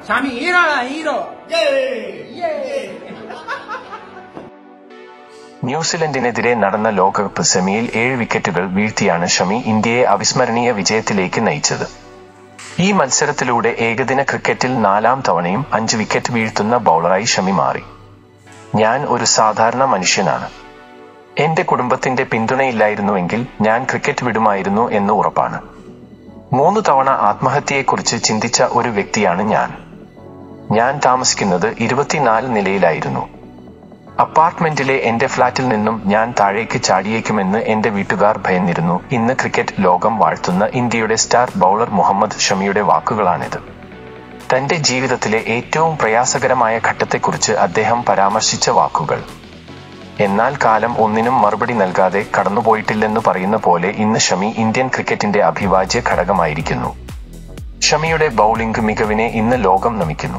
Shami ഹീറോടാ hero ന്യൂസിലൻഡിനെതിരെ നടന്ന ലോകകപ്പ് സെമിയിൽ ഏഴ് വിക്കറ്റുകൾ വീഴ്ത്തിയാണ് ഷമി ഇന്ത്യയെ അവിസ്മരണീയ വിജയത്തിലേക്ക് നയിച്ചത് ഈ മത്സരത്തിലൂടെ ഏകദിന ക്രിക്കറ്റിൽ നാലാം തവണയും അഞ്ച് വിക്കറ്റ് വീഴ്ത്തുന്ന ബൗളറായി ഷമി മാറി ഞാൻ ഒരു സാധാരണ മനുഷ്യനാണ് എന്റെ കുടുംബത്തിന്റെ പിന്തുണയില്ലായിരുന്നുവെങ്കിൽ ഞാൻ ക്രിക്കറ്റ് വിടുമായിരുന്നു എന്ന് ഉറപ്പാണ് മൂന്ന് തവണ ആത്മഹത്യയെക്കുറിച്ച് ചിന്തിച്ച ഒരു വ്യക്തിയാണ് ഞാൻ ഞാൻ താമസിക്കുന്നത് ഇരുപത്തിനാല് നിലയിലായിരുന്നു അപ്പാർട്ട്മെന്റിലെ എന്റെ ഫ്ളാറ്റിൽ നിന്നും ഞാൻ താഴേക്ക് ചാടിയേക്കുമെന്ന് എന്റെ വീട്ടുകാർ ഭയന്നിരുന്നു ഇന്ന് ക്രിക്കറ്റ് ലോകം വാഴ്ത്തുന്ന ഇന്ത്യയുടെ സ്റ്റാർ ബൗളർ മുഹമ്മദ് ഷമിയുടെ വാക്കുകളാണിത് തന്റെ ജീവിതത്തിലെ ഏറ്റവും പ്രയാസകരമായ ഘട്ടത്തെക്കുറിച്ച് അദ്ദേഹം പരാമർശിച്ച വാക്കുകൾ എന്നാൽ കാലം ഒന്നിനും മറുപടി നൽകാതെ കടന്നുപോയിട്ടില്ലെന്ന് പറയുന്ന പോലെ ഇന്ന് ഷമി ഇന്ത്യൻ ക്രിക്കറ്റിന്റെ അഭിവാജ്യ ഘടകമായിരിക്കുന്നു ഷമിയുടെ ബൌളിംഗ് മികവിനെ ഇന്ന് ലോകം നമിക്കുന്നു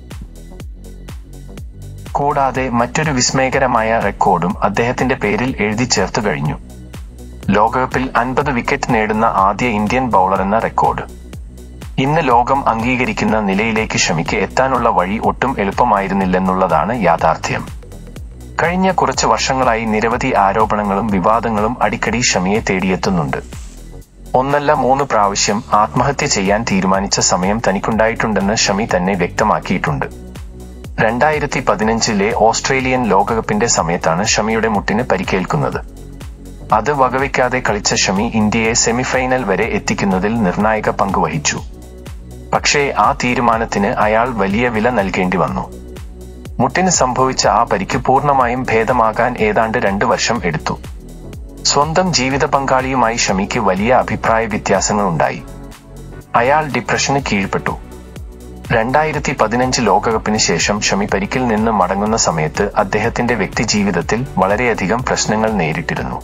കൂടാതെ മറ്റൊരു വിസ്മയകരമായ റെക്കോർഡും അദ്ദേഹത്തിന്റെ പേരിൽ എഴുതി ചേർത്തു കഴിഞ്ഞു ലോകകപ്പിൽ അൻപത് വിക്കറ്റ് നേടുന്ന ആദ്യ ഇന്ത്യൻ ബൗളർ എന്ന റെക്കോർഡ് ഇന്ന് ലോകം അംഗീകരിക്കുന്ന നിലയിലേക്ക് ഷമിക്ക് എത്താനുള്ള വഴി ഒട്ടും എളുപ്പമായിരുന്നില്ലെന്നുള്ളതാണ് യാഥാർത്ഥ്യം കഴിഞ്ഞ കുറച്ച് വർഷങ്ങളായി നിരവധി ആരോപണങ്ങളും വിവാദങ്ങളും അടിക്കടി ഷമിയെ തേടിയെത്തുന്നുണ്ട് ഒന്നല്ല മൂന്ന് പ്രാവശ്യം ആത്മഹത്യ ചെയ്യാൻ തീരുമാനിച്ച സമയം തനിക്കുണ്ടായിട്ടുണ്ടെന്ന് ഷമി തന്നെ വ്യക്തമാക്കിയിട്ടുണ്ട് രണ്ടായിരത്തി പതിനഞ്ചിലെ ഓസ്ട്രേലിയൻ ലോകകപ്പിന്റെ സമയത്താണ് ഷമിയുടെ മുട്ടിന് പരിക്കേൽക്കുന്നത് അത് വകവയ്ക്കാതെ കളിച്ച ഷമി ഇന്ത്യയെ സെമിഫൈനൽ വരെ എത്തിക്കുന്നതിൽ നിർണായക പങ്ക് വഹിച്ചു പക്ഷേ ആ തീരുമാനത്തിന് അയാൾ വലിയ വില നൽകേണ്ടി വന്നു മുട്ടിന് സംഭവിച്ച ആ പരിക്ക് പൂർണ്ണമായും ഭേദമാകാൻ ഏതാണ്ട് രണ്ടു വർഷം എടുത്തു സ്വന്തം ജീവിത പങ്കാളിയുമായി ഷമിക്ക് വലിയ അഭിപ്രായ വ്യത്യാസങ്ങളുണ്ടായി അയാൾ ഡിപ്രഷന് കീഴ്പ്പെട്ടു രണ്ടായിരത്തി പതിനഞ്ച് ലോകകപ്പിന് ശേഷം ഷമി പരിക്കിൽ നിന്ന് മടങ്ങുന്ന സമയത്ത് അദ്ദേഹത്തിന്റെ വ്യക്തിജീവിതത്തിൽ വളരെയധികം പ്രശ്നങ്ങൾ നേരിട്ടിരുന്നു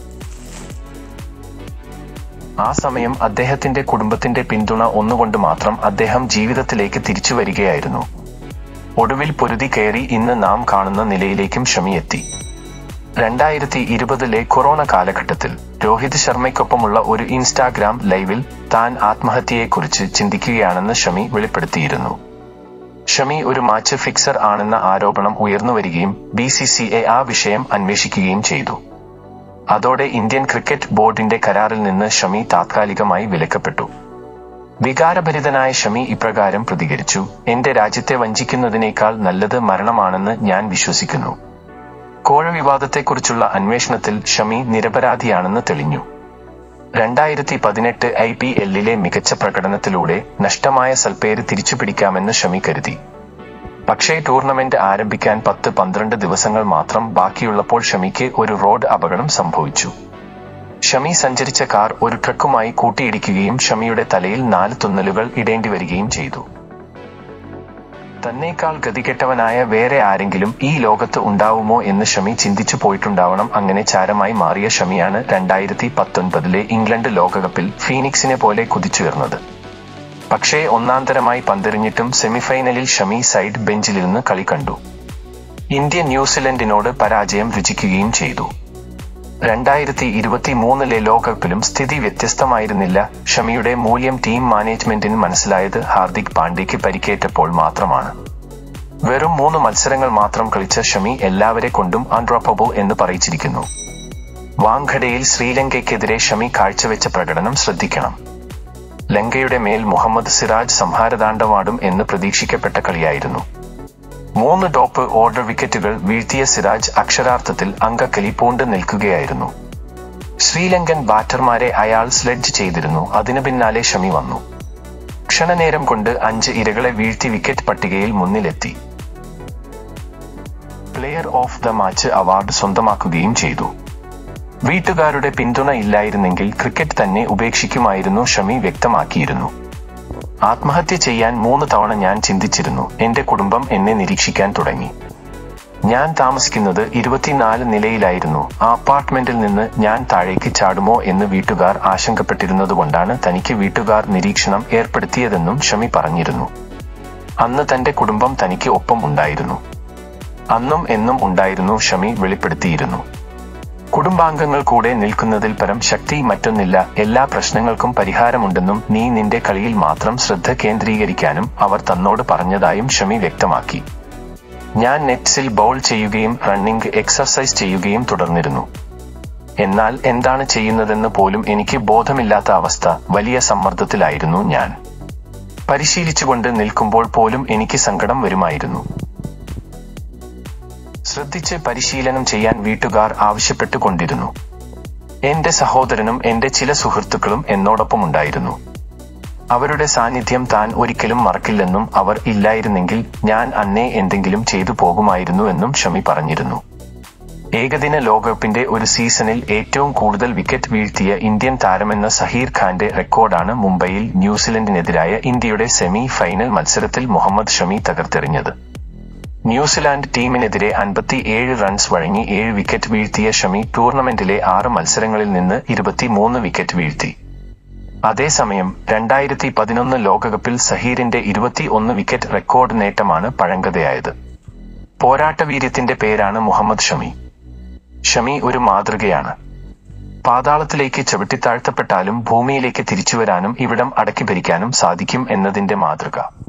ആ സമയം അദ്ദേഹത്തിന്റെ കുടുംബത്തിന്റെ പിന്തുണ ഒന്നുകൊണ്ട് മാത്രം അദ്ദേഹം ജീവിതത്തിലേക്ക് തിരിച്ചു വരികയായിരുന്നു ഒടുവിൽ പൊരുതി കയറി ഇന്ന് നാം കാണുന്ന നിലയിലേക്കും ഷമി എത്തി രണ്ടായിരത്തി ഇരുപതിലെ കൊറോണ കാലഘട്ടത്തിൽ രോഹിത് ശർമ്മയ്ക്കൊപ്പമുള്ള ഒരു ഇൻസ്റ്റാഗ്രാം ലൈവിൽ താൻ ആത്മഹത്യയെക്കുറിച്ച് ചിന്തിക്കുകയാണെന്ന് ഷമി വെളിപ്പെടുത്തിയിരുന്നു ഷമി ഒരു മാച്ച് ഫിക്സർ ആണെന്ന ആരോപണം ഉയർന്നുവരികയും ബി സി സി എ ആ വിഷയം അന്വേഷിക്കുകയും ചെയ്തു അതോടെ ഇന്ത്യൻ ക്രിക്കറ്റ് ബോർഡിന്റെ കരാറിൽ നിന്ന് ഷമി താത്കാലികമായി വിലക്കപ്പെട്ടു വികാരഭരിതനായ ഷമി ഇപ്രകാരം പ്രതികരിച്ചു എന്റെ രാജ്യത്തെ വഞ്ചിക്കുന്നതിനേക്കാൾ നല്ലത് മരണമാണെന്ന് ഞാൻ വിശ്വസിക്കുന്നു കോഴ വിവാദത്തെക്കുറിച്ചുള്ള അന്വേഷണത്തിൽ ഷമി നിരപരാധിയാണെന്ന് തെളിഞ്ഞു രണ്ടായിരത്തി പതിനെട്ട് ഐ പി എല്ലിലെ മികച്ച പ്രകടനത്തിലൂടെ നഷ്ടമായ സൽപ്പേര് തിരിച്ചുപിടിക്കാമെന്ന് ഷമി കരുതി പക്ഷേ ടൂർണമെന്റ് ആരംഭിക്കാൻ പത്ത് പന്ത്രണ്ട് ദിവസങ്ങൾ മാത്രം ബാക്കിയുള്ളപ്പോൾ ഷമിക്ക് ഒരു റോഡ് അപകടം സംഭവിച്ചു ഷമി സഞ്ചരിച്ച കാർ ഒരു ട്രക്കുമായി കൂട്ടിയിടിക്കുകയും ഷമിയുടെ തലയിൽ നാല് തുന്നലുകൾ ഇടേണ്ടി വരികയും ചെയ്തു തന്നേക്കാൾ ഗതികെട്ടവനായ വേറെ ആരെങ്കിലും ഈ ലോകത്ത് ഉണ്ടാവുമോ എന്ന് ഷമി ചിന്തിച്ചു പോയിട്ടുണ്ടാവണം അങ്ങനെ ചാരമായി മാറിയ ഷമിയാണ് രണ്ടായിരത്തി പത്തൊൻപതിലെ ഇംഗ്ലണ്ട് ലോകകപ്പിൽ ഫീനിക്സിനെ പോലെ കുതിച്ചുയർന്നത് പക്ഷേ ഒന്നാന്തരമായി പന്തെറിഞ്ഞിട്ടും സെമിഫൈനലിൽ ഷമി സൈഡ് ബെഞ്ചിലിരുന്ന് കളി കണ്ടു ഇന്ത്യ ന്യൂസിലൻഡിനോട് പരാജയം രുചിക്കുകയും ചെയ്തു രണ്ടായിരത്തി ഇരുപത്തി മൂന്നിലെ ലോകകപ്പിലും സ്ഥിതി വ്യത്യസ്തമായിരുന്നില്ല ഷമിയുടെ മൂല്യം ടീം മാനേജ്മെന്റിന് മനസ്സിലായത് ഹാർദിക് പാണ്ഡ്യയ്ക്ക് പരിക്കേറ്റപ്പോൾ മാത്രമാണ് വെറും മൂന്ന് മത്സരങ്ങൾ മാത്രം കളിച്ച ഷമി എല്ലാവരെ കൊണ്ടും അൺഡ്രോപ്പബിൾ എന്ന് പറയിച്ചിരിക്കുന്നു വാങ്കഡയിൽ ശ്രീലങ്കയ്ക്കെതിരെ ഷമി കാഴ്ചവെച്ച പ്രകടനം ശ്രദ്ധിക്കണം ലങ്കയുടെ മേൽ മുഹമ്മദ് സിറാജ് സംഹാരതാണ്ഡവാടും എന്ന് പ്രതീക്ഷിക്കപ്പെട്ട കളിയായിരുന്നു മൂന്ന് ടോപ്പ് ഓർഡർ വിക്കറ്റുകൾ വീഴ്ത്തിയ സിറാജ് അക്ഷരാർത്ഥത്തിൽ അങ്കക്കലി പൂണ്ട് നിൽക്കുകയായിരുന്നു ശ്രീലങ്കൻ ബാറ്റർമാരെ അയാൾ സ്ലെഡ്ജ് ചെയ്തിരുന്നു അതിനു പിന്നാലെ ഷമി വന്നു ക്ഷണനേരം കൊണ്ട് അഞ്ച് ഇരകളെ വീഴ്ത്തി വിക്കറ്റ് പട്ടികയിൽ മുന്നിലെത്തി player of the match award സ്വന്തമാക്കുകയും ചെയ്തു വീട്ടുകാരുടെ പിന്തുണ ഇല്ലായിരുന്നെങ്കിൽ ക്രിക്കറ്റ് തന്നെ ഉപേക്ഷിക്കുമായിരുന്നു ഷമി വ്യക്തമാക്കിയിരുന്നു ആത്മഹത്യ ചെയ്യാൻ മൂന്ന് തവണ ഞാൻ ചിന്തിച്ചിരുന്നു എന്റെ കുടുംബം എന്നെ നിരീക്ഷിക്കാൻ തുടങ്ങി ഞാൻ താമസിക്കുന്നത് ഇരുപത്തിനാല് നിലയിലായിരുന്നു ആ അപ്പാർട്ട്മെന്റിൽ നിന്ന് ഞാൻ താഴേക്ക് ചാടുമോ എന്ന് വീട്ടുകാർ ആശങ്കപ്പെട്ടിരുന്നതുകൊണ്ടാണ് തനിക്ക് വീട്ടുകാർ നിരീക്ഷണം ഏർപ്പെടുത്തിയതെന്നും ഷമി പറഞ്ഞിരുന്നു അന്ന് തന്റെ കുടുംബം തനിക്ക് ഒപ്പം ഉണ്ടായിരുന്നു അന്നും എന്നും ഉണ്ടായിരുന്നു ഷമി വെളിപ്പെടുത്തിയിരുന്നു കുടുംബാംഗങ്ങൾ കൂടെ നിൽക്കുന്നതിൽ പരം ശക്തി മറ്റൊന്നില്ല എല്ലാ പ്രശ്നങ്ങൾക്കും പരിഹാരമുണ്ടെന്നും നീ നിന്റെ കളിയിൽ മാത്രം ശ്രദ്ധ കേന്ദ്രീകരിക്കാനും അവർ തന്നോട് പറഞ്ഞതായും ഷമി വ്യക്തമാക്കി ഞാൻ നെറ്റ്സിൽ ബൗൾ ചെയ്യുകയും റണ്ണിംഗ് എക്സർസൈസ് ചെയ്യുകയും തുടർന്നിരുന്നു എന്നാൽ എന്താണ് ചെയ്യുന്നതെന്ന് പോലും എനിക്ക് ബോധമില്ലാത്ത അവസ്ഥ വലിയ സമ്മർദ്ദത്തിലായിരുന്നു ഞാൻ പരിശീലിച്ചുകൊണ്ട് നിൽക്കുമ്പോൾ പോലും എനിക്ക് സങ്കടം വരുമായിരുന്നു ശ്രദ്ധിച്ച് പരിശീലനം ചെയ്യാൻ വീട്ടുകാർ ആവശ്യപ്പെട്ടുകൊണ്ടിരുന്നു എന്റെ സഹോദരനും എന്റെ ചില സുഹൃത്തുക്കളും എന്നോടൊപ്പമുണ്ടായിരുന്നു അവരുടെ സാന്നിധ്യം താൻ ഒരിക്കലും മറക്കില്ലെന്നും അവർ ഇല്ലായിരുന്നെങ്കിൽ ഞാൻ അന്നേ എന്തെങ്കിലും ചെയ്തു പോകുമായിരുന്നു എന്നും ഷമി പറഞ്ഞിരുന്നു ഏകദിന ലോകകപ്പിന്റെ ഒരു സീസണിൽ ഏറ്റവും കൂടുതൽ വിക്കറ്റ് വീഴ്ത്തിയ ഇന്ത്യൻ താരമെന്ന സഹീർ ഖാന്റെ റെക്കോർഡാണ് മുംബൈയിൽ ന്യൂസിലൻഡിനെതിരായ ഇന്ത്യയുടെ സെമി ഫൈനൽ മത്സരത്തിൽ മുഹമ്മദ് ഷമി തകർത്തെറിഞ്ഞത് ന്യൂസിലാൻഡ് ടീമിനെതിരെ അൻപത്തിയേഴ് റൺസ് വഴങ്ങി ഏഴ് വിക്കറ്റ് വീഴ്ത്തിയ ഷമി ടൂർണമെന്റിലെ ആറ് മത്സരങ്ങളിൽ നിന്ന് ഇരുപത്തിമൂന്ന് വിക്കറ്റ് വീഴ്ത്തി അതേസമയം രണ്ടായിരത്തി പതിനൊന്ന് ലോകകപ്പിൽ സഹീറിന്റെ ഇരുപത്തി ഒന്ന് വിക്കറ്റ് റെക്കോർഡ് നേട്ടമാണ് പഴങ്കതയായത് പോരാട്ടവീര്യത്തിന്റെ പേരാണ് മുഹമ്മദ് ഷമി ഷമി ഒരു മാതൃകയാണ് പാതാളത്തിലേക്ക് ചവിട്ടിത്താഴ്ത്തപ്പെട്ടാലും ഭൂമിയിലേക്ക് തിരിച്ചുവരാനും ഇവിടം അടക്കി ഭരിക്കാനും സാധിക്കും എന്നതിന്റെ മാതൃക